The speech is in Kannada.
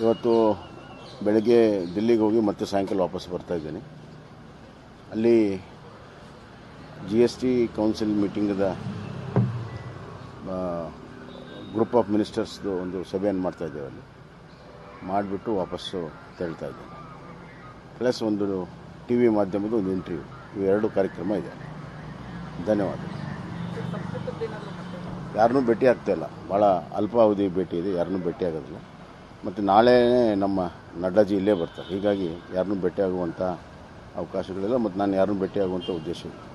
ಇವತ್ತು ಬೆಳಗ್ಗೆ ದಿಲ್ಲಿಗೆ ಹೋಗಿ ಮತ್ತೆ ಸಾಯಂಕಾಲ ವಾಪಸ್ ಬರ್ತಾ ಇದ್ದೀನಿ ಅಲ್ಲಿ ಜಿ ಎಸ್ ಟಿ ಕೌನ್ಸಿಲ್ ಮೀಟಿಂಗದ ಗ್ರೂಪ್ ಆಫ್ ಮಿನಿಸ್ಟರ್ಸ್ದು ಒಂದು ಸಭೆಯನ್ನು ಮಾಡ್ತಾ ಇದ್ದೇವೆ ಅಲ್ಲಿ ಮಾಡಿಬಿಟ್ಟು ವಾಪಸ್ಸು ತೆರಳ್ತಾ ಇದ್ದೇನೆ ಪ್ಲಸ್ ಒಂದು ಟಿ ವಿ ಮಾಧ್ಯಮದ ಒಂದು ಇಂಟರ್ವ್ಯೂ ಇವೆರಡು ಕಾರ್ಯಕ್ರಮ ಇದೆ ಧನ್ಯವಾದ ಯಾರನ್ನೂ ಭೇಟಿ ಆಗ್ತಾ ಇಲ್ಲ ಭಾಳ ಅಲ್ಪಾವಧಿ ಭೇಟಿ ಇದೆ ಯಾರನ್ನೂ ಭೇಟಿ ಆಗೋದಿಲ್ಲ ಮತ್ತು ನಾಳೆ ನಮ್ಮ ನಡ್ಡಾಜಿ ಇಲ್ಲೇ ಬರ್ತಾರೆ ಹೀಗಾಗಿ ಯಾರನ್ನೂ ಭೇಟಿ ಆಗುವಂಥ ಅವಕಾಶಗಳಿಲ್ಲ ಮತ್ತು ನಾನು ಯಾರನ್ನೂ ಭೇಟಿ ಆಗುವಂಥ ಉದ್ದೇಶ ಇಲ್ಲ